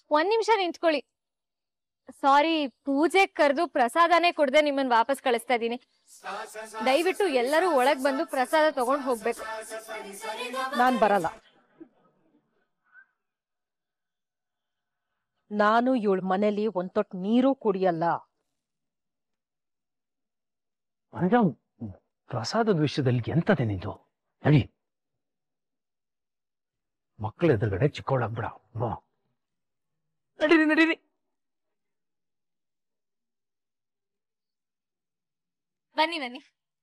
ಒಂದ್ ನಿಮಿಷ ನಿಂತ್ಕೊಳ್ಳಿ ಸಾರಿ ಪೂಜೆ ಕರೆದು ಪ್ರಸಾದನೇ ಕೊಡದೆ ನಿಮ್ಮನ್ನ ವಾಪಸ್ ಕಳಿಸ್ತಾ ಇದ್ದೀನಿ ದಯವಿಟ್ಟು ಎಲ್ಲರೂ ಒಳಗ್ ಬಂದು ಪ್ರಸಾದ ತಗೊಂಡ್ ಹೋಗ್ಬೇಕು ನಾನ್ ಬರಲ್ಲ ನಾನು ಇವಳ ಮನೇಲಿ ಒಂದ್ ತೊಟ್ ನೀರು ಕುಡಿಯಲ್ಲ ಮಂಜ ಪ್ರಸಾದದ ವಿಷಯದಲ್ಲಿ ಎಂತದೆ ನಿಂದು ನಡಿ ಮಕ್ಕಳ ಎದುರುಗಡೆ ಚಿಕ್ಕವಳಾಗ್ಬಿಡ ಬಾ ನಡೀರಿ ನಡೀರಿ ಬನ್ನಿ ಬನ್ನಿ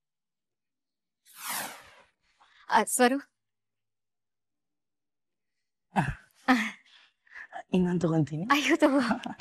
ಆ, ಸ್ವರು ಇನ್ನೊಂದು ತಗೊಂತೀನಿ ಅಯ್ಯೋ ತಗೋ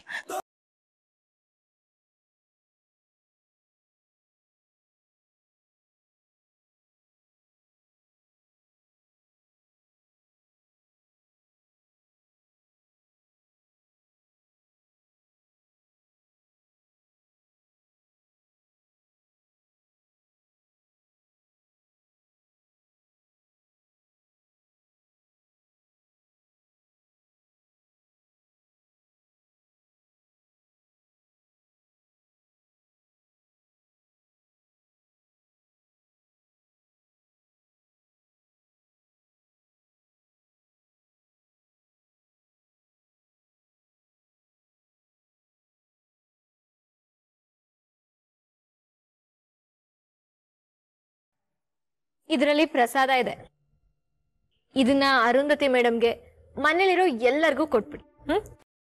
ಇದರಲ್ಲಿ ಪ್ರಸಾದ ಇದೆ ಇದನ್ನ ಅರುಂಧತಿ ಮೇಡಮ್ಗೆ ಮನೇಲಿರೋ ಎಲ್ಲರಿಗೂ ಕೊಟ್ಬಿಡಿ ಹ್ಮ್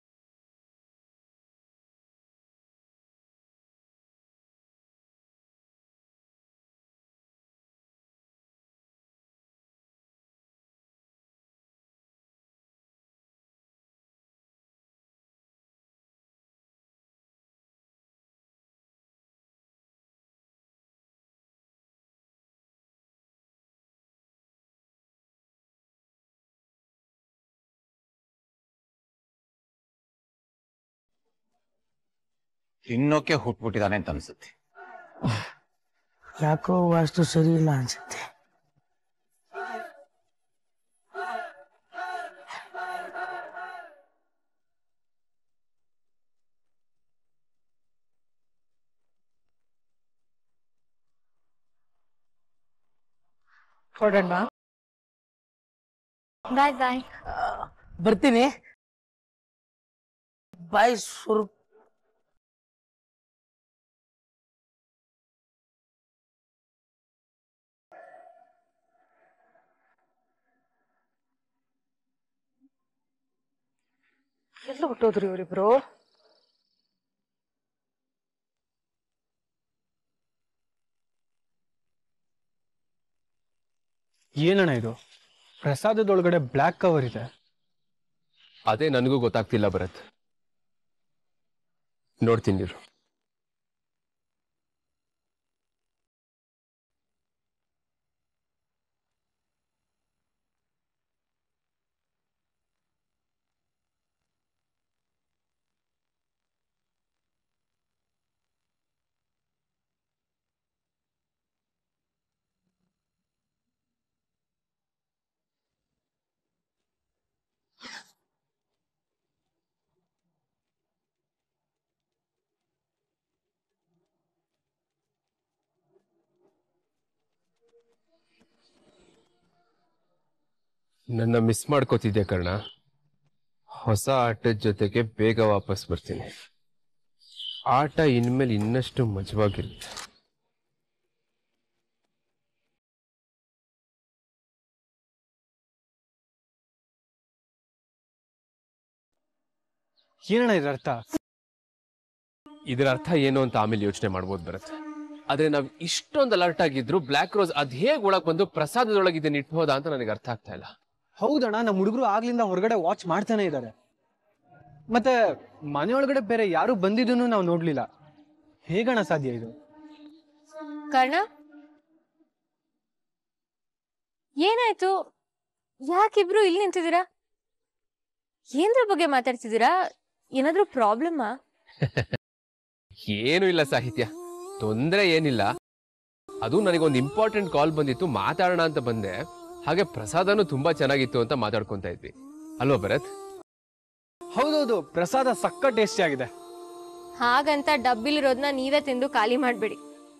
ತಿನ್ನೋಕೆ ಹುಟ್ಬಿಟ್ಟಿದಾನೆ ಅಂತ ಅನ್ಸುತ್ತೆ ಯಾಕೋ ವಾಸ್ತು ಸರಿ ಇಲ್ಲ ಅನ್ಸುತ್ತೆ ಹೊರಡೋಣ ಬಾಯ್ ಬಾಯ್ ಬರ್ತೀನಿ ಬಾಯ್ ಸುರು ಎಲ್ಲ ಹೊಟ್ಟೋದ್ರಿ ಇವರಿಬ್ರು ಏನಣ್ಣ ಇದು ಪ್ರಸಾದದೊಳಗಡೆ ಬ್ಲ್ಯಾಕ್ ಕವರ್ ಇದೆ ಅದೇ ನನಗೂ ಗೊತ್ತಾಗ್ತಿಲ್ಲ ಭರತ್ ನೋಡ್ತೀನಿ ಇರು. ನನ್ನ ಮಿಸ್ ಮಾಡ್ಕೋತಿದ್ದೆ ಕರ್ಣ ಹೊಸ ಆಟದ ಜೊತೆಗೆ ಬೇಗ ವಾಪಸ್ ಬರ್ತೀನಿ ಆಟ ಇನ್ಮೇಲೆ ಇನ್ನಷ್ಟು ಮಜವಾಗಿರುತ್ತೆ ಏನಣ್ಣ ಇದ್ರ ಅರ್ಥ ಇದರ ಅರ್ಥ ಏನು ಅಂತ ಆಮೇಲೆ ಯೋಚನೆ ಮಾಡ್ಬೋದು ಬರುತ್ತೆ ಆದ್ರೆ ನಾವ್ ಇಷ್ಟೊಂದು ಅಲರ್ಟ್ ಆಗಿದ್ರು ಬ್ಲ್ಯಾಕ್ ರೋಸ್ ಅದ್ ಹೇಗ್ ಒಳಗ್ ಬಂದು ಪ್ರಸಾದದೊಳಗೆ ಇದನ್ನ ಇಟ್ಬೋದಾ ಅಂತ ನನಗೆ ಅರ್ಥ ಆಗ್ತಾ ಇಲ್ಲ ಹೌದಣ್ಣ ನಮ್ಮ ಹುಡುಗರು ಆಗ್ಲಿಂದ ಹೊರಗಡೆ ವಾಚ್ ಮಾಡ್ತಾನೆ ಇದ್ದಾರೆ ಮತ್ತೆ ಮನೆಯೊಳಗಡೆ ಬೇರೆ ಯಾರು ಬಂದಿದ್ದನ್ನು ನಾವು ನೋಡ್ಲಿಲ್ಲ ಹೇಗಣ್ಣ ಸಾಧ್ಯ ಇದು ಕರ್ಣ ಏನಾಯ್ತು ಯಾಕಿಬ್ರು ಇಲ್ಲಿ ನಿಂತಿದ್ದೀರಾ ಏನ್ರ ಬಗ್ಗೆ ಮಾತಾಡ್ತಿದ್ದೀರಾ ಏನಾದ್ರೂ ಪ್ರಾಬ್ಲಮ್ಮಾ ಏನು ಇಲ್ಲ ಸಾಹಿತ್ಯ ತೊಂದ್ರೆ ಏನಿಲ್ಲ ಅದು ನನಗೊಂದು ಇಂಪಾರ್ಟೆಂಟ್ ಕಾಲ್ ಬಂದಿತ್ತು ಮಾತಾಡೋಣ ಅಂತ ಬಂದೆ ಹಾಗೆ ಪ್ರಸಾದನು ತುಂಬಾ ಚೆನ್ನಾಗಿತ್ತು ಅಂತ ಮಾತಾಡ್ಕೊಂತ ಇದ್ವಿ ಅಲ್ವಾ ಭರತ್ ಹೌದೌದು ಪ್ರಸಾದ ಸಕ್ಕ ಟೇಸ್ಟಿ ಆಗಿದೆ ಹಾಗಂತ ಡಬ್ಬಿಲಿರೋದನ್ನ ನೀವೇ ತಿಂದು ಖಾಲಿ ಮಾಡ್ಬೇಡಿ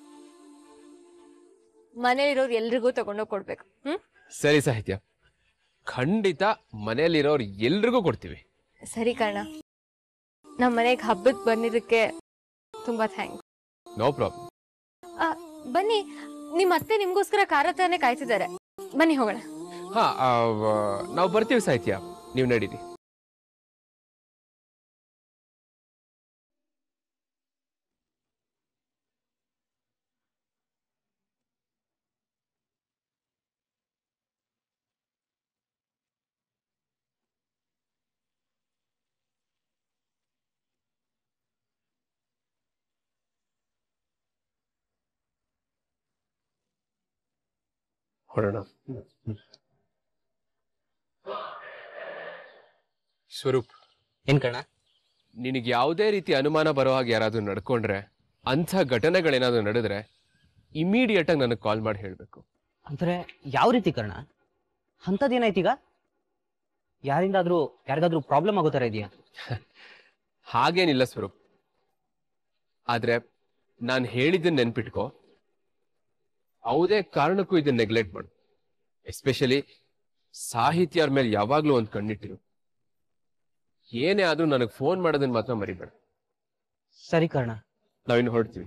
ಮನೇಲಿರೋರು ಎಲ್ರಿಗೂ ತಗೊಂಡೋಗಿ ಕೊಡ್ಬೇಕು ಹ್ಮ್ ಸರಿ ಸಾಹಿತ್ಯ ಖಂಡಿತ ಮನೆಯಲ್ಲಿರೋರು ಎಲ್ರಿಗೂ ಕೊಡ್ತೀವಿ ಸರಿ ಕಣ ನಮ್ಮ ಮನೆಗೆ ಹಬ್ಬಕ್ಕೆ ಬಂದಿದ್ದಕ್ಕೆ ತುಂಬಾ ಥ್ಯಾಂಕ್ಸ್ ನೋ ಪ್ರಾಬ್ಲಮ್ ಬನ್ನಿ ನಿಮ್ಮ ಅತ್ತೆ ನಿಮ್ಗೋಸ್ಕರ ಖಾರ ತಾನೇ ಕಾಯ್ತಿದ್ದಾರೆ ಬನ್ನಿ ಹೋಗೋಣ ಹಾ ನಾವು ಬರ್ತೀವಿ ಸಾಹಿತ್ಯ ನೀವು ನಡೀರಿ ಹೊರಡೋಣ ಸ್ವರೂಪ್ ಏನ್ ಕಣ ನಿನಗೆ ಯಾವುದೇ ರೀತಿ ಅನುಮಾನ ಬರೋ ಹಾಗೆ ಯಾರಾದ್ರೂ ನಡ್ಕೊಂಡ್ರೆ ಅಂಥ ಘಟನೆಗಳೇನಾದ್ರೂ ನಡೆದ್ರೆ ಇಮಿಡಿಯೇಟ್ ಆಗಿ ನನಗೆ ಕಾಲ್ ಮಾಡಿ ಹೇಳಬೇಕು ಅಂದ್ರೆ ಯಾವ ರೀತಿ ಕರ್ಣ ಅಂಥದ್ದೇನಾಯ್ತೀಗ ಯಾರಿಂದಾದ್ರೂ ಯಾರಿಗಾದ್ರೂ ಪ್ರಾಬ್ಲಮ್ ಆಗೋ ಥರ ಇದೆಯಾ ಹಾಗೇನಿಲ್ಲ ಸ್ವರೂಪ್ ಆದ್ರೆ ನಾನು ಹೇಳಿದ್ದನ್ನ ನೆನ್ಪಿಟ್ಕೋ ಯಾವುದೇ ಕಾರಣಕ್ಕೂ ಇದನ್ನ ನೆಗ್ಲೆಕ್ಟ್ ಮಾಡು ಎಸ್ಪೆಷಲಿ ಸಾಹಿತ್ಯರ ಮೇಲೆ ಯಾವಾಗ್ಲೂ ಒಂದು ಕಣ್ಣಿಟ್ಟಿರು ಏನೇ ಆದ್ರೂ ನನಗೆ ಫೋನ್ ಮಾಡೋದನ್ನ ಮಾತ್ರ ಮರಿಬೇಡ ಸರಿ ಕರ್ಣ ನಾವಿನ್ನು ಹೊರಡ್ತೀವಿ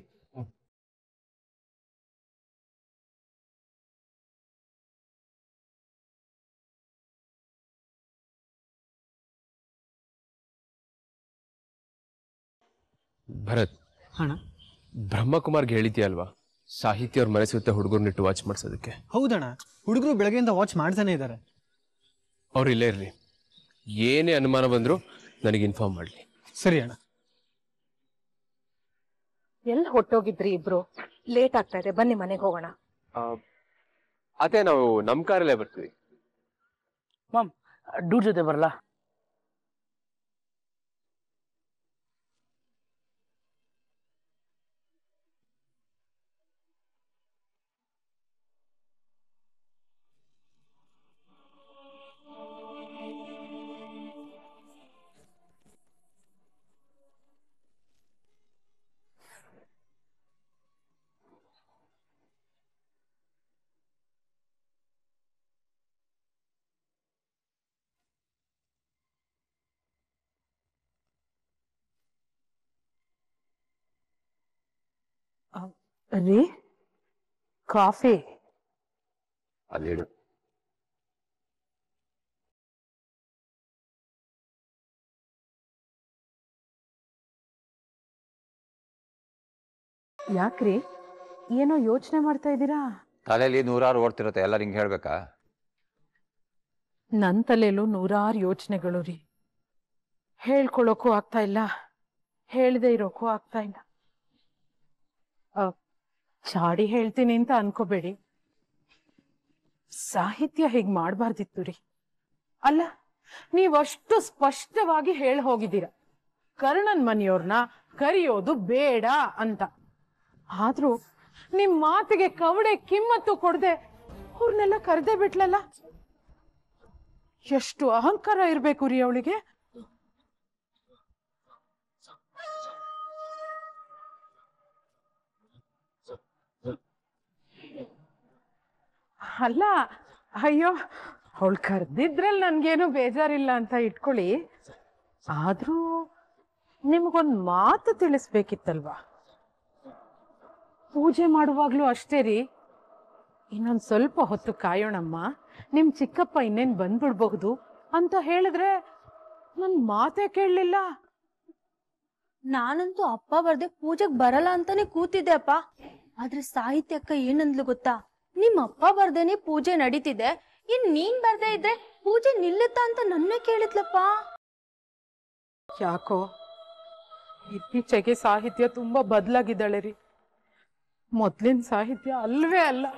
ಭರತ್ ಹಣ ಬ್ರಹ್ಮಕುಮಾರ್ಗೆ ಹೇಳಿದ್ಯಲ್ವಾ ಸಾಹಿತ್ಯ ಅವ್ರ ಮನೆ ಸುತ್ತ ಹುಡುಗರ್ನಿಟ್ಟು ವಾಚ್ ಮಾಡ್ಸೋದಕ್ಕೆ ಹೌದಣ್ಣ ಹುಡುಗರು ಬೆಳಗ್ಗೆಯಿಂದ ವಾಚ್ ಮಾಡ್ತಾನೆ ಇದ್ದಾರೆ ಅವ್ರು ಇಲ್ಲೇ ಇರ್ಲಿ ಏನೇ ಅನುಮಾನ ಬಂದ್ರು ನನಗೆ ಇನ್ಫಾರ್ಮ್ ಮಾಡಲಿ ಸರಿ ಅಣ್ಣ ಎಲ್ಲಿ ಹೊಟ್ಟೋಗಿದ್ರಿ ಇಬ್ರು ಲೇಟ್ ಆಗ್ತಾ ಇದೆ ಬನ್ನಿ ಮನೆಗೆ ಹೋಗೋಣ ಅದೇ ನಾವು ನಮ್ಮ ಕಾರಲ್ಲೇ ಬರ್ತೀವಿ ಡೂಡ್ ಜೊತೆ ಬರಲ್ಲ ರೀ ಕಾಫಿ ಅಲ್ಲಿ ಇಡು ಯಾಕ್ರಿ ಏನೋ ಯೋಚನೆ ಮಾಡ್ತಾ ಇದ್ದೀರಾ ತಲೆಯಲ್ಲಿ ನೂರಾರು ಓಡ್ತಿರುತ್ತೆ ಎಲ್ಲ ಹಿಂಗೆ ಹೇಳ್ಬೇಕಾ ನನ್ ತಲೆಯಲ್ಲೂ ನೂರಾರು ಯೋಚನೆಗಳು ರೀ ಹೇಳ್ಕೊಳಕ್ಕೂ ಆಗ್ತಾ ಇಲ್ಲ ಹೇಳ್ದೆ ಇರೋಕ್ಕೂ ಆಗ್ತಾ ಇಲ್ಲ ಆ, ಚಾಡಿ ಹೇಳ್ತೀನಿ ಅಂತ ಅನ್ಕೋಬೇಡಿ ಸಾಹಿತ್ಯ ಹೀಗ್ ಮಾಡ್ಬಾರ್ದಿತ್ತು ರೀ ಅಲ್ಲ ನೀವಷ್ಟು ಸ್ಪಷ್ಟವಾಗಿ ಹೇಳಿ ಹೋಗಿದ್ದೀರ ಕರ್ಣನ್ ಮನೆಯವ್ರನ್ನ ಕರೆಯೋದು ಬೇಡ ಅಂತ ಆದ್ರೂ ನಿಮ್ ಮಾತಿಗೆ ಕವಡೆ ಕಿಮ್ಮತ್ತು ಕೊಡದೆ ಅವ್ರನ್ನೆಲ್ಲ ಕರೆದೇ ಬಿಟ್ಲಲ್ಲ ಎಷ್ಟು ಅಹಂಕಾರ ಇರ್ಬೇಕು ರೀ ಅವಳಿಗೆ ಅಲ್ಲ ಅಯ್ಯೋ ಅವಳು ಕರ್ದಿದ್ರಲ್ಲಿ ನನ್ಗೇನು ಬೇಜಾರಿಲ್ಲ ಅಂತ ಇಟ್ಕೊಳ್ಳಿ ಆದ್ರೂ ನಿಮ್ಗೊಂದ್ ಮಾತು ತಿಳಿಸ್ಬೇಕಿತ್ತಲ್ವಾ ಪೂಜೆ ಮಾಡುವಾಗ್ಲೂ ಅಷ್ಟೇ ರೀ ಇನ್ನೊಂದ್ ಸ್ವಲ್ಪ ಹೊತ್ತು ಕಾಯೋಣಮ್ಮ ನಿಮ್ ಚಿಕ್ಕಪ್ಪ ಇನ್ನೇನ್ ಬಂದ್ಬಿಡ್ಬಹುದು ಅಂತ ಹೇಳಿದ್ರೆ ನನ್ ಮಾತೇ ಕೇಳಲಿಲ್ಲ ನಾನಂತೂ ಅಪ್ಪ ಬರ್ದೆ ಪೂಜೆಗ್ ಬರಲ್ಲ ಅಂತಾನೆ ಕೂತಿದ್ದೆ ಅಪ್ಪ ಆದ್ರೆ ಸಾಹಿತ್ಯಕ್ಕ ಏನಂದ್ಲು ಗೊತ್ತಾ ನಿಮ್ ಅಪ್ಪ ಬರ್ದೇನೆ ಪೂಜೆ ನಡೀತಿದೆ ಇನ್ ನೀನ್ ಬರ್ದೇ ಇದ್ರೆ ಪೂಜೆ ನಿಲ್ಲುತ್ತಾ ಅಂತ ನನ್ನೇ ಕೇಳಿದ್ಲಪ್ಪ ಯಾಕೋ ಇತ್ತೀಚೆಗೆ ಸಾಹಿತ್ಯ ತುಂಬಾ ಬದಲಾಗಿದ್ದಾಳೆ ರೀ ಮೊದ್ಲಿನ ಸಾಹಿತ್ಯ ಅಲ್ವೇ ಅಲ್ಲ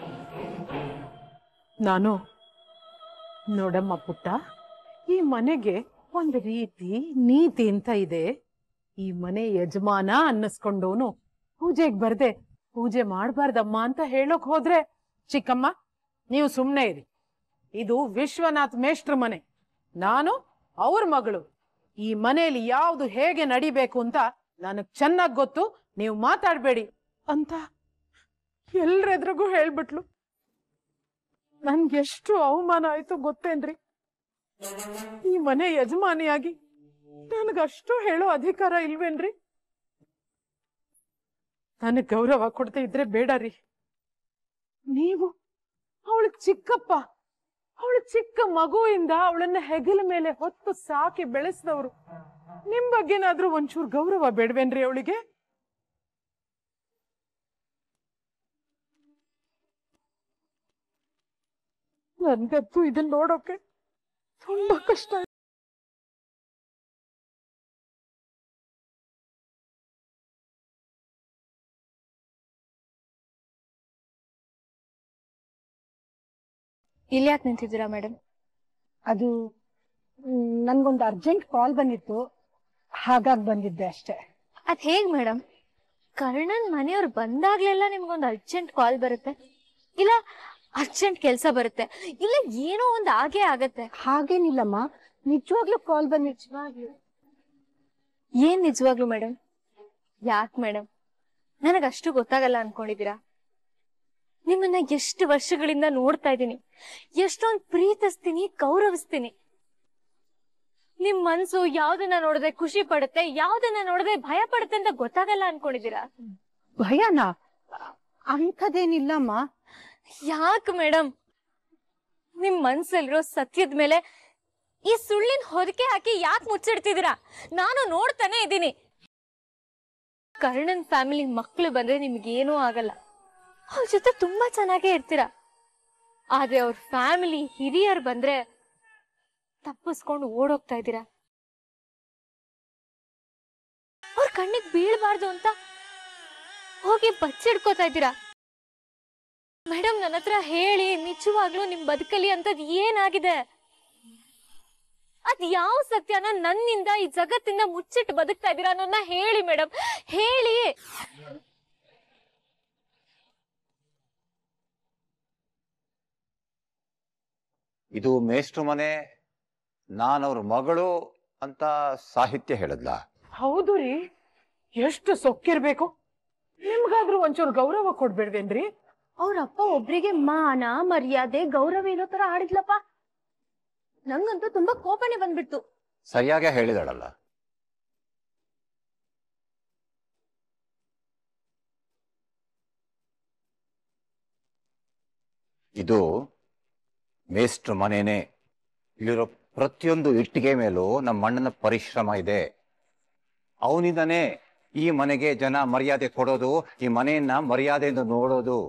ನಾನು ನೋಡಮ್ಮ ಪುಟ್ಟ ಈ ಮನೆಗೆ ಒಂದು ರೀತಿ ನೀತಿ ಅಂತ ಇದೆ ಈ ಮನೆ ಯಜಮಾನ ಅನ್ನಿಸ್ಕೊಂಡವನು ಪೂಜೆಗೆ ಬರ್ದೆ ಪೂಜೆ ಮಾಡಬಾರ್ದಮ್ಮ ಅಂತ ಹೇಳೋಕ್ ಹೋದ್ರೆ ಚಿಕ್ಕಮ್ಮ ನೀವು ಸುಮ್ಮನೆ ಇರಿ ಇದು ವಿಶ್ವನಾಥ್ ಮೇಷ್ಟ್ರ ಮನೆ ನಾನು ಅವ್ರ ಮಗಳು ಈ ಮನೆಯಲ್ಲಿ ಯಾವುದು ಹೇಗೆ ನಡಿಬೇಕು ಅಂತ ನನಗ್ ಚೆನ್ನಾಗ್ ಗೊತ್ತು ನೀವು ಮಾತಾಡ್ಬೇಡಿ ಅಂತ ಎಲ್ರೆದ್ರಿಗೂ ಹೇಳ್ಬಿಟ್ಲು ನನ್ಗೆಷ್ಟು ಅವಮಾನ ಆಯ್ತು ಗೊತ್ತೇನ್ರಿ ಈ ಮನೆ ಯಜಮಾನಿಯಾಗಿ ನನಗಷ್ಟು ಹೇಳೋ ಅಧಿಕಾರ ಇಲ್ವೇನ್ರಿ ನನಗ್ ಗೌರವ ಕೊಡ್ತಾ ಇದ್ರೆ ಬೇಡ ರೀ ನೀವು ಅವಳು ಚಿಕ್ಕಪ್ಪ ಅವಳು ಚಿಕ್ಕ ಮಗುವಿಂದ ಅವಳನ್ನ ಹೆಗಲ ಮೇಲೆ ಹೊತ್ತು ಸಾಕಿ ಬೆಳೆಸಿದವರು ನಿಮ್ ಬಗ್ಗೆನಾದ್ರೂ ಒಂಚೂರು ಗೌರವ ಬೇಡ್ವೇನ್ರಿ ಅವಳಿಗೆ ನನ್ಗಂತೂ ಇದನ್ನ ನೋಡೋಕೆ ತುಂಬಾ ಕಷ್ಟ ಆಯ್ತು. ಇಲ್ಲಿ ಯಾಕೆ ನಿಂತಿದ್ದೀರಾ ಮೇಡಮ್ ಅದು ನನ್ಗೊಂದು ಅರ್ಜೆಂಟ್ ಕಾಲ್ ಬಂದಿತ್ತು ಹಾಗಾಗಿ ಬಂದಿದ್ದೆ ಅಷ್ಟೇ ಅದ್ ಹೇಗ್ ಮೇಡಮ್ ಕರ್ಣನ್ ಮನೆಯವ್ರು ಬಂದಾಗ್ಲೆಲ್ಲ ನಿಮ್ಗೊಂದು ಅರ್ಜೆಂಟ್ ಕಾಲ್ ಬರುತ್ತೆ ಇಲ್ಲ ಅರ್ಜೆಂಟ್ ಕೆಲಸ ಬರುತ್ತೆ ಇಲ್ಲ ಏನೋ ಒಂದ್ ಆಗೇ ಆಗತ್ತೆ ಹಾಗೇನಿಲ್ಲಮ್ಮ ನಿಜವಾಗ್ಲೂ ಕಾಲ್ ಬಂದಿತ್ತು ಏನ್ ನಿಜವಾಗ್ಲು ಮೇಡಮ್ ಯಾಕ್ ಮೇಡಮ್ ನನಗಷ್ಟು ಗೊತ್ತಾಗಲ್ಲ ಅನ್ಕೊಂಡಿದೀರಾ ನಿಮ್ಮನ್ನ ಎಷ್ಟು ವರ್ಷಗಳಿಂದ ನೋಡ್ತಾ ಇದ್ದೀನಿ ಎಷ್ಟೊಂದ್ ಪ್ರೀತಿಸ್ತೀನಿ ಗೌರವಿಸ್ತೀನಿ ನಿಮ್ ಮನ್ಸು ಯಾವ್ದನ್ನ ನೋಡಿದ್ರೆ ಖುಷಿ ಪಡುತ್ತೆ ಯಾವ್ದನ್ನ ನೋಡಿದ್ರೆ ಭಯ ಪಡುತ್ತೆ ಅಂತ ಗೊತ್ತಾಗಲ್ಲ ಅನ್ಕೊಂಡಿದೀರಾ ಭಯನಾ ಅಂಥದ್ದೇನಿಲ್ಲಮ್ಮ ಯಾಕ್ ಮೇಡಮ್ ನಿಮ್ ಮನ್ಸಲ್ಲಿರೋ ಸತ್ಯದ ಮೇಲೆ ಈ ಸುಳ್ಳಿನ ಹೊದಿಕೆ ಹಾಕಿ ಯಾಕೆ ಮುಚ್ಚಿಡ್ತಿದ್ದೀರಾ ನಾನು ನೋಡ್ತಾನೆ ಇದ್ದೀನಿ ಕರ್ಣನ್ ಫ್ಯಾಮಿಲಿ ಮಕ್ಳು ಬಂದ್ರೆ ನಿಮ್ಗೇನೂ ಆಗಲ್ಲ ಅವ್ರ ಜೊತೆ ತುಂಬಾ ಚೆನ್ನಾಗೇ ಇರ್ತೀರಾ ಆದ್ರೆ ಅವ್ರ ಫ್ಯಾಮಿಲಿ ಹಿರಿಯರ್ ಬಂದ್ರೆ ತಪ್ಪಿಸ್ಕೊಂಡು ಓಡೋಗ್ತಾ ಇದ್ದೀರಾ ಅವ್ರ ಕಣ್ಣಿಗೆ ಬೀಳ್ಬಾರ್ದು ಅಂತ ಹೋಗಿ ಬಚ್ಚಿಡ್ಕೋತಾ ಇದ್ದೀರಾ ಮೇಡಮ್ ನನ್ನ ಹತ್ರ ಹೇಳಿ ನಿಜವಾಗ್ಲೂ ನಿಮ್ ಬದುಕಲಿ ಅಂತದ್ ಏನಾಗಿದೆ ಅದ್ ಯಾವ ಸತ್ಯನ ನನ್ನಿಂದ ಈ ಜಗತ್ತಿಂದ ಮುಚ್ಚಿಟ್ಟು ಬದುಕ್ತಾ ಇದೀರಾ ಅನ್ನೋದನ್ನ ಹೇಳಿ ಮೇಡಮ್ ಹೇಳಿ ಇದು ಮೇಷ್ಟ್ರ ಮನೆ ನಾನವ್ರ ಮಗಳು ಅಂತ ಸಾಹಿತ್ಯ ಹೇಳದ್ಲಾ ಹೌದು ರೀ ಎಷ್ಟು ಸೊಕ್ಕಿರ್ಬೇಕು ನಿಮ್ಗಾದ್ರೂ ಒಂಚೂರು ಗೌರವ ಕೊಡ್ಬೇಡ್ವೇನ್ರಿ ಅವ್ರ ಅಪ್ಪ ಒಬ್ರಿಗೆ ಮಾನ ಮರ್ಯಾದೆ ಗೌರವ ಇರೋ ತರ ಆಡಿದ್ಲಪ್ಪ ನಂಗಂತೂ ತುಂಬಾ ಕೋಪನೆ ಬಂದ್ಬಿಡ್ತು ಸರಿಯಾಗೇ ಹೇಳಿದಾಳಲ್ಲ ಇದು ಮೇಷ್ಟ್ರ ಮನೆನೇ ಇಲ್ಲಿರೋ ಪ್ರತಿಯೊಂದು ಇಟ್ಟಿಗೆ ಮೇಲೂ ನಮ್ಮ ಅಣ್ಣನ ಪರಿಶ್ರಮ ಇದೆ ಅವನಿಂದನೇ ಈ ಮನೆಗೆ ಜನ ಮರ್ಯಾದೆ ಕೊಡೋದು ಈ ಮನೆಯನ್ನ ಮರ್ಯಾದೆಯಿಂದ ನೋಡೋದು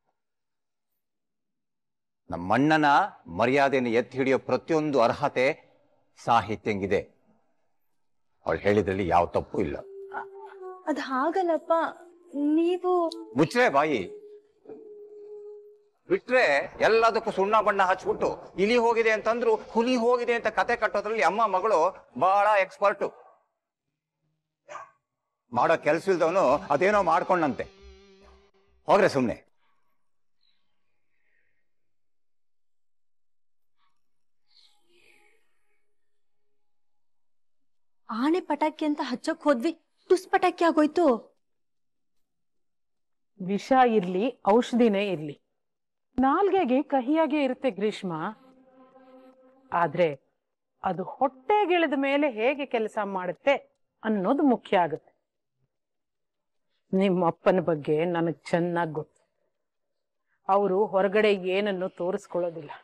ನಮ್ಮ ಅಣ್ಣನ ಮರ್ಯಾದೆಯನ್ನು ಎತ್ತಿ ಹಿಡಿಯೋ ಪ್ರತಿಯೊಂದು ಅರ್ಹತೆ ಸಾಹಿತ್ಯಂಗಿದೆ ಅವಳು ಹೇಳಿದ್ರಲ್ಲಿ ಯಾವ ತಪ್ಪು ಇಲ್ಲ ಅದ್ ಹಾಗಲ್ಲಪ್ಪ ನೀವು ಮುಚ್ಚ್ರೆ ಬಾಯಿ ಬಿಟ್ರೆ ಎಲ್ಲದಕ್ಕೂ ಸುಣ್ಣ ಬಣ್ಣ ಹಚ್ಬಿಟ್ಟು ಇಲಿ ಹೋಗಿದೆ ಅಂತಂದ್ರು ಹುಲಿ ಹೋಗಿದೆ ಅಂತ ಕತೆ ಕಟ್ಟೋದ್ರಲ್ಲಿ ಅಮ್ಮ ಮಗಳು ಬಹಳ ಎಕ್ಸ್ಪರ್ಟು ಮಾಡೋ ಕೆಲ್ಸ ಇಲ್ದವನು ಅದೇನೋ ಮಾಡ್ಕೊಂಡಂತೆ ಹೋಗ್ರೆ ಸುಮ್ನೆ ಆಣೆ ಪಟಾಕಿ ಅಂತ ಹಚ್ಚಕ್ ಹೋದ್ವಿ ಟುಸ್ ಪಟಾಕಿ ಆಗೋಯ್ತು ವಿಷ ಇರ್ಲಿ ಔಷಧಿನೇ ಇರ್ಲಿ ನಾಲ್ಗೆಗೆ ಕಹಿಯಾಗೆ ಇರುತ್ತೆ ಗ್ರೀಷ್ಮ ಆದ್ರೆ ಅದು ಹೊಟ್ಟೆಗಿಳಿದ ಮೇಲೆ ಹೇಗೆ ಕೆಲಸ ಮಾಡುತ್ತೆ ಅನ್ನೋದು ಮುಖ್ಯ ಆಗುತ್ತೆ ನಿಮ್ಮ ಅಪ್ಪನ ಬಗ್ಗೆ ನನಗ್ ಚೆನ್ನಾಗಿ ಗೊತ್ತು ಅವರು ಹೊರಗಡೆ ಏನನ್ನು ತೋರಿಸ್ಕೊಳ್ಳೋದಿಲ್ಲ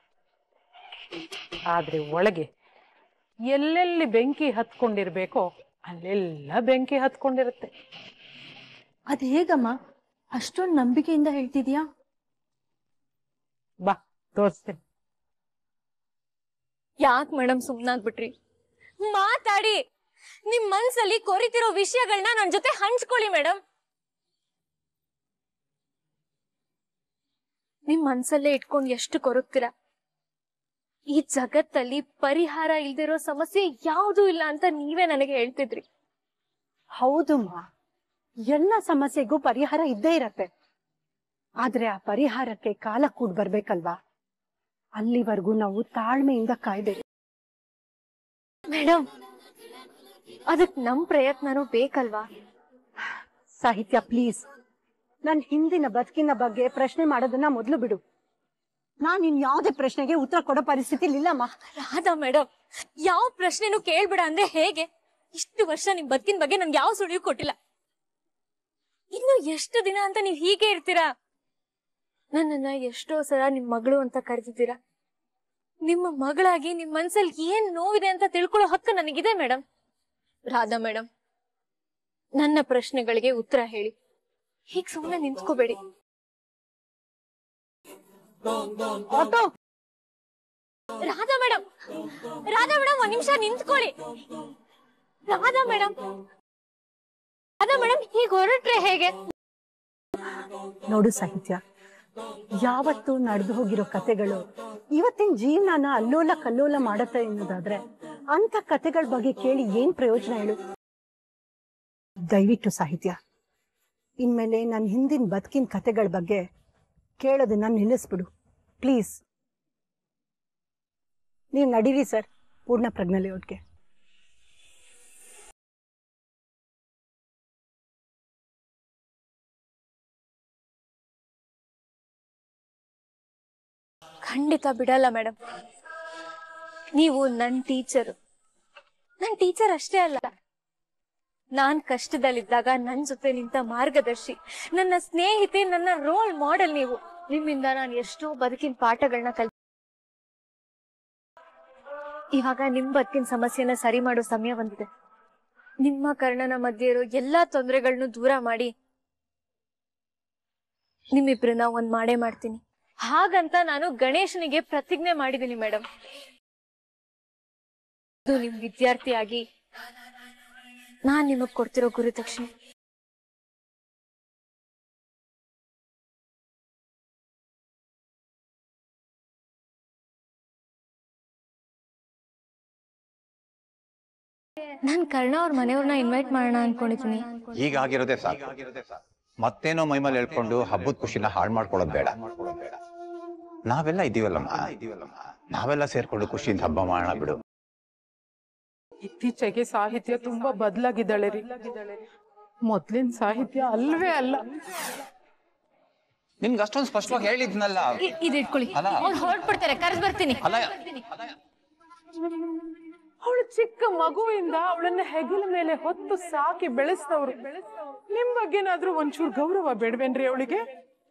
ಆದ್ರೆ ಒಳಗೆ ಎಲ್ಲೆಲ್ಲಿ ಬೆಂಕಿ ಹತ್ಕೊಂಡಿರ್ಬೇಕೋ ಅಲ್ಲೆಲ್ಲ ಬೆಂಕಿ ಹತ್ಕೊಂಡಿರುತ್ತೆ ಅದ್ ಹೇಗಮ್ಮ ಅಷ್ಟೊಂದ್ ನಂಬಿಕೆಯಿಂದ ಹೇಳ್ತಿದ್ಯಾ ಬಾ ತೋರಿಸ್ತೀನಿ ಯಾಕ್ ಮೇಡಮ್ ಸುಮ್ನಾಗ್ಬಿಟ್ರಿ ಮಾತಾಡಿ ನಿಮ್ ಮನ್ಸಲ್ಲಿ ಕೊರಿತಿರೋ ವಿಷಯಗಳನ್ನ ನನ್ ಜೊತೆ ಹಂಚ್ಕೊಳ್ಳಿ ಮೇಡಮ್ ನಿಮ್ ಮನ್ಸಲ್ಲೇ ಇಟ್ಕೊಂಡು ಎಷ್ಟು ಕೊರಗ್ತೀರಾ ಈ ಜಗತ್ತಲ್ಲಿ ಪರಿಹಾರ ಇಲ್ದಿರೋ ಸಮಸ್ಯೆ ಯಾವ್ದೂ ಇಲ್ಲ ಅಂತ ನೀವೇ ನನಗೆ ಹೇಳ್ತಿದ್ರಿ ಹೌದಮ್ಮ ಎಲ್ಲ ಸಮಸ್ಯೆಗೂ ಪರಿಹಾರ ಇದ್ದೇ ಇರತ್ತೆ ಆದ್ರೆ ಆ ಪರಿಹಾರಕ್ಕೆ ಕಾಲ ಕೂಡ್ ಬರ್ಬೇಕಲ್ವಾ ಅಲ್ಲಿವರೆಗೂ ನಾವು ತಾಳ್ಮೆಯಿಂದ ಕಾಯ್ಬೇಕು ಮೇಡಮ್ ಅದಕ್ ನಮ್ ಪ್ರಯತ್ನನೂ ಬೇಕಲ್ವಾ ಸಾಹಿತ್ಯ ಪ್ಲೀಸ್ ನನ್ ಹಿಂದಿನ ಬದುಕಿನ ಬಗ್ಗೆ ಪ್ರಶ್ನೆ ಮಾಡೋದನ್ನ ಮೊದಲು ಬಿಡು ನಾನ್ ಇನ್ ಯಾವ್ದೇ ಪ್ರಶ್ನೆಗೆ ಉತ್ತರ ಕೊಡೋ ಪರಿಸ್ಥಿತಿ ಇಲ್ಲಮ್ಮ ರಾಧಾ ಮೇಡಮ್ ಯಾವ ಪ್ರಶ್ನೆನೂ ಕೇಳ್ಬೇಡ ಅಂದ್ರೆ ಹೇಗೆ ಇಷ್ಟು ವರ್ಷ ನಿಮ್ ಬದುಕಿನ ಬಗ್ಗೆ ನನ್ಗೆ ಯಾವ ಸುಳಿವು ಕೊಟ್ಟಿಲ್ಲ ಇನ್ನು ಎಷ್ಟು ದಿನ ಅಂತ ನೀವ್ ಹೀಗೆ ಇರ್ತೀರಾ ನನ್ನನ್ನ ಎಷ್ಟೋ ಸಲ ನಿಮ್ ಮಗಳು ಅಂತ ಕರೆದಿದ್ದೀರಾ ನಿಮ್ಮ ಮಗಳಾಗಿ ನಿಮ್ ಮನ್ಸಲ್ಲಿ ಏನ್ ನೋವಿದೆ ಅಂತ ತಿಳ್ಕೊಳ್ಳೋ ಹಕ್ಕು ನನಗಿದೆ ಮೇಡಮ್ ರಾಧಾ ಮೇಡಮ್ ನನ್ನ ಪ್ರಶ್ನೆಗಳಿಗೆ ಉತ್ತರ ಹೇಳಿ ಹೀಗ್ ಸುಮ್ಮನೆ ನಿಂತ್ಕೋಬೇಡಿ auto Radha madam Radha madam ಒಂದ್ ನಿಮಿಷ ನಿಂತ್ಕೊಳ್ಳಿ ರಾಧಾ ಮೇಡಮ್ ರಾಧಾ ಮೇಡಮ್ ಹೀಗ್ ಹೊರಟ್ರೆ ಹೇಗೆ ನೋಡು ಸಾಹಿತ್ಯ ಯಾವತ್ತು ನಡೆದು ಹೋಗಿರೋ ಕತೆಗಳು ಇವತ್ತಿನ ಜೀವನನ ಅಲ್ಲೋಲ ಕಲ್ಲೋಲ ಮಾಡತ್ತೆ ಎನ್ನುವುದಾದ್ರೆ ಅಂತ ಕತೆಗಳ ಬಗ್ಗೆ ಕೇಳಿ ಏನ್ ಪ್ರಯೋಜನ ಹೇಳು ದಯವಿಟ್ಟು ಸಾಹಿತ್ಯ ಇನ್ಮೇಲೆ ನನ್ನ ಹಿಂದಿನ ಬದುಕಿನ ಕತೆಗಳ ಬಗ್ಗೆ ಕೇಳೋದನ್ನ ನಿಲ್ಲಿಸ್ಬಿಡು ಪ್ಲೀಸ್ ನೀವು ನಡೀರಿ ಸರ್ ಪೂರ್ಣ ಪ್ರಜ್ಞಲಿ ಒಟ್ಟಿಗೆ ಖಂಡಿತ ಬಿಡಲ್ಲ ಮೇಡಮ್ ನೀವು ನನ್ ಟೀಚರು ನನ್ ಟೀಚರ್ ಅಷ್ಟೇ ಅಲ್ಲ ನಾನ್ ಕಷ್ಟದಲ್ಲಿದ್ದಾಗ ನನ್ ಜೊತೆ ನಿಂತ ಮಾರ್ಗದರ್ಶಿ ನನ್ನ ಸ್ನೇಹಿತೆ ನನ್ನ ರೋಲ್ ಮಾಡೆಲ್ ನೀವು ನಿಮ್ಮಿಂದ ನಾನು ಎಷ್ಟೋ ಬದುಕಿನ ಪಾಠಗಳನ್ನ ಕಲ್ ಇವಾಗ ನಿಮ್ ಬದುಕಿನ ಸಮಸ್ಯೆನ ಸರಿ ಮಾಡೋ ಸಮಯ ಬಂದಿದೆ ನಿಮ್ಮ ಕರ್ಣನ ಮಧ್ಯೆ ಇರೋ ಎಲ್ಲಾ ತೊಂದರೆಗಳನ್ನೂ ದೂರ ಮಾಡಿ ನಿಮ್ಮಿಬ್ರನ್ನ ಒಂದ್ ಮಾಡೇ ಮಾಡ್ತೀನಿ ಹಾಗಂತ ನಾನು ಗಣೇಶನಿಗೆ ಪ್ರತಿಜ್ಞೆ ಮಾಡಿದ್ದೀನಿ ಮೇಡಮ್ ಇದು ನಿಮ್ ವಿದ್ಯಾರ್ಥಿಯಾಗಿ ನಾನ್ ನಿಮಗ್ ಕೊಡ್ತಿರೋ ಗುರುದಕ್ಷಿಣೆ ನಾನ್ ಕರ್ಣ ಅವ್ರ ಮನೆಯವ್ರನ್ನ ಇನ್ವೈಟ್ ಮಾಡೋಣ ಅನ್ಕೊಂಡಿದ್ದೀನಿ ಈಗ ಆಗಿರೋದೇ ಸಾಕು ಮತ್ತೇನೋ ಮೈಮೇಲೆ ಹೇಳ್ಕೊಂಡು ಹಬ್ಬದ ಖುಷಿನ ಹಾಳು ಮಾಡ್ಕೊಳ್ಳೋದು ಬೇಡ ನಾವೆಲ್ಲ ಇದೀವಲ್ಲಮ್ಮ ನಾವೆಲ್ಲ ಸೇರ್ಕೊಂಡು ಖುಷಿಯಿಂದ ಹಬ್ಬ ಮಾಡೋಣ ಬಿಡು ಇತ್ತೀಚೆಗೆ ಸಾಹಿತ್ಯ ತುಂಬಾ ಬದಲಾಗಿದ್ದಾಳೆ ರೀ ಮೊದ್ಲಿನ ಸಾಹಿತ್ಯ ಅಲ್ವೇ ಅಲ್ಲ ನಿನ್ಗೆ ಅಷ್ಟೊಂದು ಸ್ಪಷ್ಟವಾಗಿ ಹೇಳಿದ್ನಲ್ಲ ಇದ್ ಇಟ್ಕೊಳ್ಳಿ ಅಲ್ಲ. ಅವ್ರು ಹೊರಟ್ಬಿಡ್ತಾರೆ ಕರೆಸ್ ಬರ್ತೀನಿ ಅಲ್ಲ ಅವಳು ಚಿಕ್ಕ ಮಗುವಿಂದ ಅವಳನ್ನ ಹೆಗಲ ಮೇಲೆ ಹೊತ್ತು ಸಾಕಿ ಬೆಳೆಸ್ತವ್ರು ನಿಮ್ ಬಗ್ಗೆನಾದ್ರೂ ಒಂಚೂರು ಗೌರವ ಬೇಡ್ವೇನ್ರಿ ಅವಳಿಗೆ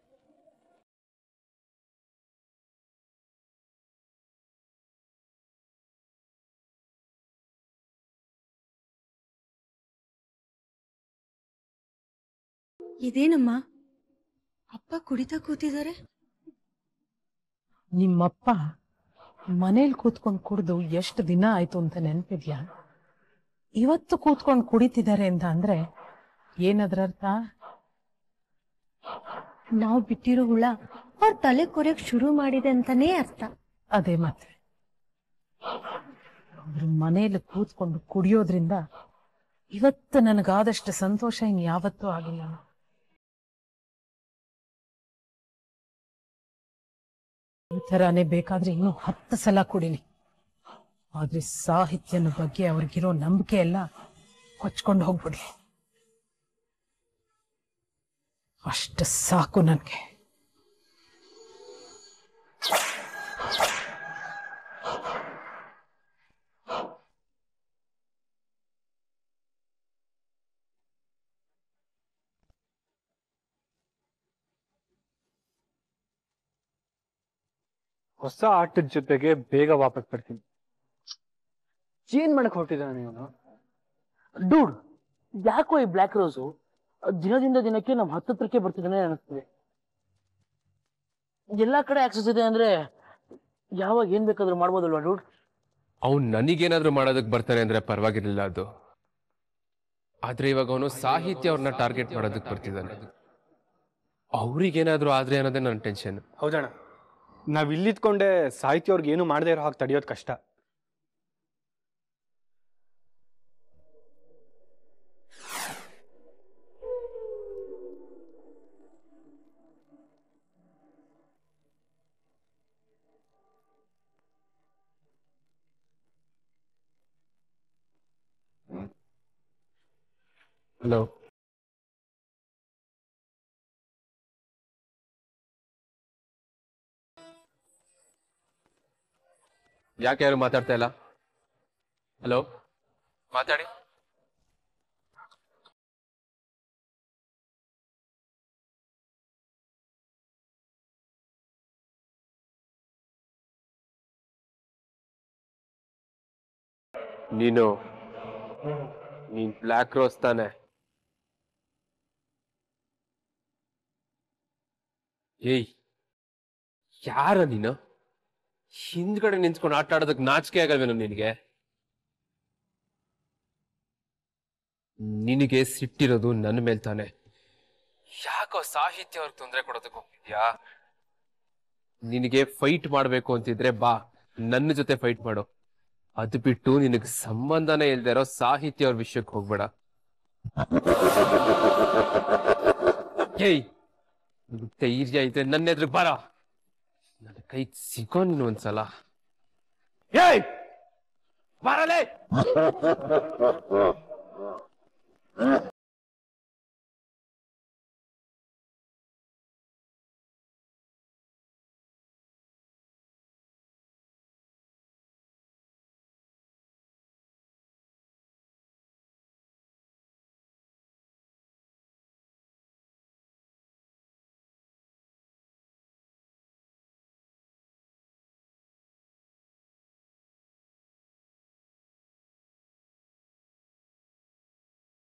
ಇದೇನಮ್ಮ ಅಪ್ಪ ಕುಡಿತಾ ಕೂತಿದ್ದಾರೆ ನಿಮ್ಮಪ್ಪ ಮನೇಲಿ ಕೂತ್ಕೊಂಡು ಕುಡ್ದು ಎಷ್ಟು ದಿನ ಆಯ್ತು ಅಂತ ನೆನ್ಪಿದ್ಯಾ ಇವತ್ತು ಕೂತ್ಕೊಂಡು ಕುಡಿತಿದ್ದಾರೆ ಅಂತ ಅಂದ್ರೆ ಏನದ್ರ ಅರ್ಥ ನಾವು ಬಿಟ್ಟಿರೋ ಹುಳ ಅವ್ರ ತಲೆ ಕೊರೆಯಕ್ ಶುರು ಮಾಡಿದೆ ಅಂತಾನೇ ಅರ್ಥ ಅದೇ ಮತ್ತೆ ಅವ್ರ ಮನೇಲಿ ಕೂತ್ಕೊಂಡು ಕುಡಿಯೋದ್ರಿಂದ ಇವತ್ತು ನನಗಾದಷ್ಟು ಸಂತೋಷ ಇನ್ ಯಾವತ್ತೂ ಆಗಿಲ್ಲ ಈ ಥರಾನೇ ಬೇಕಾದ್ರೆ ಇನ್ನೂ ಹತ್ತು ಸಲ ಕುಡಿಲಿ ಆದ್ರೆ ಸಾಹಿತ್ಯನ ಬಗ್ಗೆ ಅವ್ರಿಗಿರೋ ನಂಬಿಕೆ ಎಲ್ಲ ಕೊಚ್ಕೊಂಡು ಹೋಗ್ಬಿಡಿ ಅಷ್ಟು ಸಾಕು ನನಗೆ ಹೊಸ ಆಟದ ಜೊತೆಗೆ ಬೇಗ ವಾಪಸ್ ಬರ್ತೀನಿ ಏನ್ ಮಾಡಕ್ ಹೊರಟಿದ್ದಾನೆ ಇವನು ಡೂಡ್ ಯಾಕೋ ಈ ಬ್ಲ್ಯಾಕ್ ರೋಸು ದಿನದಿಂದ ದಿನಕ್ಕೆ ನಮ್ ಹತ್ತತ್ರಕ್ಕೆ ಬರ್ತಿದ್ದಾನೆ ಅನಿಸ್ತದೆ ಎಲ್ಲಾ ಕಡೆ ಆಕ್ಸೆಸ್ ಇದೆ ಅಂದ್ರೆ ಯಾವಾಗ ಏನ್ ಬೇಕಾದ್ರೂ ಮಾಡ್ಬೋದಲ್ವಾ ಡೂಡ್ ಅವ್ನು ನನಗೇನಾದ್ರೂ ಮಾಡೋದಕ್ಕೆ ಬರ್ತಾನೆ ಅಂದ್ರೆ ಪರವಾಗಿರ್ಲಿಲ್ಲ ಅದು ಆದ್ರೆ ಇವಾಗ ಅವನು ಸಾಹಿತ್ಯ ಅವ್ರನ್ನ ಟಾರ್ಗೆಟ್ ಮಾಡೋದಕ್ಕೆ ಬರ್ತಿದ್ದಾನೆ ಅವ್ರಿಗೇನಾದ್ರೂ ಆದ್ರೆ ಅನ್ನೋದೇ ನನ್ನ ಟೆನ್ಷನ್ ಹೌದಣ್ಣ ನಾವ್ ಇಲ್ಲಿದ್ಕೊಂಡೆ ಸಾಹಿತ್ಯ ಅವ್ರಿಗೆ ಏನು ಮಾಡದೇ ಇರೋ ಹಾಗೆ ತಡೆಯೋದು ಕಷ್ಟ ಹಲೋ ಯಾಕೆ ಯಾರು ಮಾತಾಡ್ತಾ ಇಲ್ಲ ಹಲೋ ಮಾತಾಡಿ ನೀನು ನೀನ್ ಬ್ಲ್ಯಾಕ್ ರೋಸ್ ತಾನೆ ಏಯ್ ಯಾರ ನೀನು ಹಿಂದ್ಗಡೆ ನಿಂತ್ಕೊಂಡು ಆಟ ಆಡೋದಕ್ಕೆ ನಾಚಿಕೆ ಆಗಲ್ವೇನು ನಿನಗೆ ನಿನಗೆ ಸಿಟ್ಟಿರೋದು ನನ್ನ ಮೇಲ್ ತಾನೆ ಯಾಕೋ ಸಾಹಿತ್ಯ ಅವ್ರಿಗೆ ತೊಂದರೆ ಕೊಡೋದಕ್ಕೆ ಹೋಗ್ತಿದ್ಯಾ ನಿನಗೆ ಫೈಟ್ ಮಾಡ್ಬೇಕು ಅಂತಿದ್ರೆ ಬಾ ನನ್ನ ಜೊತೆ ಫೈಟ್ ಮಾಡು ಅದು ಬಿಟ್ಟು ನಿನಗೆ ಸಂಬಂಧನೇ ಇಲ್ದೇ ಇರೋ ಸಾಹಿತ್ಯ ಅವ್ರ ವಿಷಯಕ್ಕೆ ಹೋಗ್ಬೇಡ ಏಯ್ ನಿನಗ್ ಧೈರ್ಯ ಇದ್ರೆ ನನ್ನ ಎದುರು ಬಾರ ನನ್ನ ಕೈ ಸಿಗೋ ನೀನು ಒಂದ್ಸಲ ಏಯ್ ಬರಲೇ